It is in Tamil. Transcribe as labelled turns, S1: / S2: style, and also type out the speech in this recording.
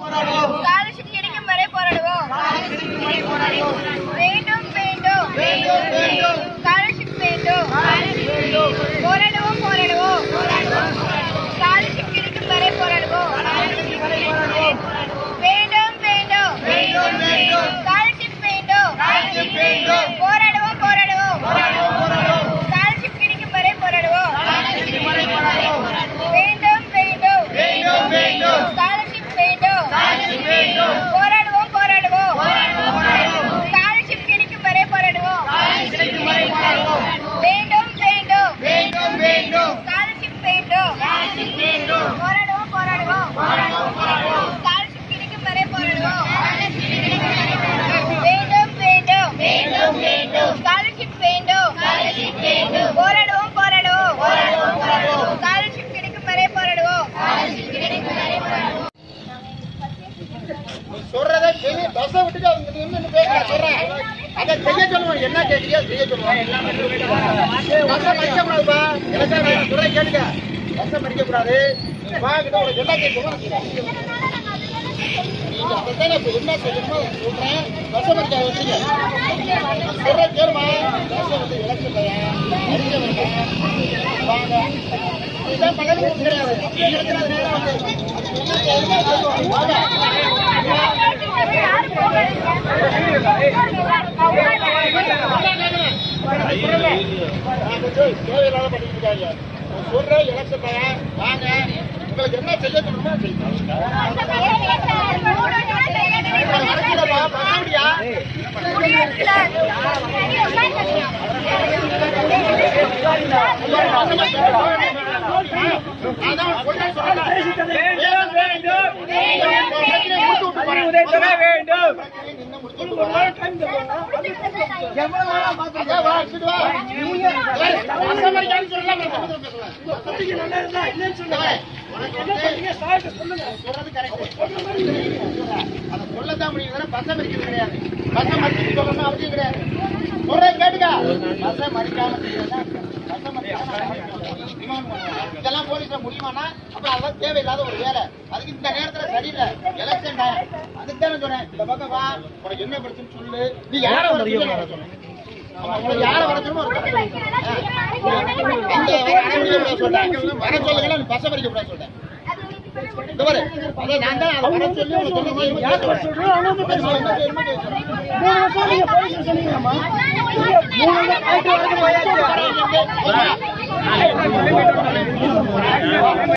S1: ஸ்காலர்ஷிப் கிடைக்கும் வரை போராடுவோம் வேண்டும் வேண்டும் ஸ்காலர்ஷிப் வேண்டும் போராடுவோம் போராடுவோம் ஸ்காலர்ஷிப் கிடைக்கும் வரை போராடுவோம் வேண்டும் வேண்டும் ஸ்காலர்ஷிப் வேண்டும் போராடுவோம் போராடுவோம் ஸ்காலர்ஷிப் கிடைக்கும் வரை போராடுவோம் வேண்டும் வேண்டும் ஸ்காலர்ஷிப் வேண்டும் போராடுவோம் போராடுவோம் ஸ்காலர்ஷிப் கிடைக்கும் வரை போராடுவோம் வேண்டும் வேண்டும் ஸ்காலர்ஷிப் வேண்டும் போராடுவோம் போராடுவோம் ஸ்காலர்ஷிப் கிடைக்கும் வரை போராடுவோம் வேண்டும் வேண்டும் ஸ்காலர்ஷிப் வேண்டும் போராடுவோம் போராடுவோம் ஸ்காலர்ஷிப் கிடைக்கும் வரை போராடுவோம்
S2: சொல்றதை செய்ய பஸ்ஸை விட்டுட்டு அவங்க நின்னு நின்னு பேசுற சொல்றேன் அதை செய்ய சொல்லுவோம் என்ன கேட்கறியோ செய்ய சொல்லுவோம் பஸ்ஸை மறிக்க கூடாதுப்பா எனக்கு நான் சொல்றேன் கேளுங்க பஸ்ஸை மறிக்க கூடாது நீ வாங்கிட்டு உனக்கு என்ன கேட்கணும் நீங்க அப்பதானே இப்ப என்ன செய்யணுமோ சொல்றேன் பஸ்ஸை மறிக்க வச்சுங்க சொல்றேன் கேளுமா பஸ்ஸை வந்து எலெக்ஷன் மறிக்க வேண்டாம் வாங்க இதுதான் பக்கத்துல கிடையாது அப்படி இருக்கிறது நேரம் வந்து என்ன செய்யணுமோ சொல்லுவோம் வாங்க தேவையில்லாத பண்ணிட்டு இருக்காங்க நான் சொல்றேன் எலெக்ஷன் பையன் வாங்க உங்களுக்கு என்ன செய்ய சொல்லணுமோ செய்யுங்க நடக்கிறப்பா பசங்கடியா நான் தான் சொல்றேன் சொல்றேன் சொல்லத்தான் முடியும் பசம் மறிக்கிறது கிடையாது பசம் மறிக்கிறது சொல்லணும் அவசியம் கிடையாது சொல்றேன் கேட்டுக்க பசம் மறிக்காம செய்யறதா, பசம் மறிக்காம இன்னொன்னு பண்ணுவாங்க. இதெல்லாம் போலீஸ்ல முடியுமானா அப்புறம் அதெல்லாம் தேவையில்லாத ஒரு வேலை அதுக்கு இந்த நேரத்துல சரியில்லை எலெக்ஷன் டைம் அதுக்கு தானே சொன்னேன் இந்த பக்கம் வா உனக்கு என்ன பிரச்சனை சொல்லு நீ யாரை வர சொல்லு, நான் வர சொன்னேன் ஆமா, உனக்கு யாரை வர சொல்லணுமோ ஒரு பிரச்சனை அந்த வர சொல்றேன் வர சொல்லுங்க நான் பசம் மறிக்க கூடாது சொல்றேன் இந்த பாரு, அதை நான் தான் அதை வர சொல்லி உனக்கு சொன்ன மாதிரி யாருக்கு வர சொல்றேன்? அவனுக்கு என்ன செய்யணுமோ செய்யணும். மூணு வருஷம் நீங்க போலீஸ் சொன்னீங்கம்மா மூணு வருஷம்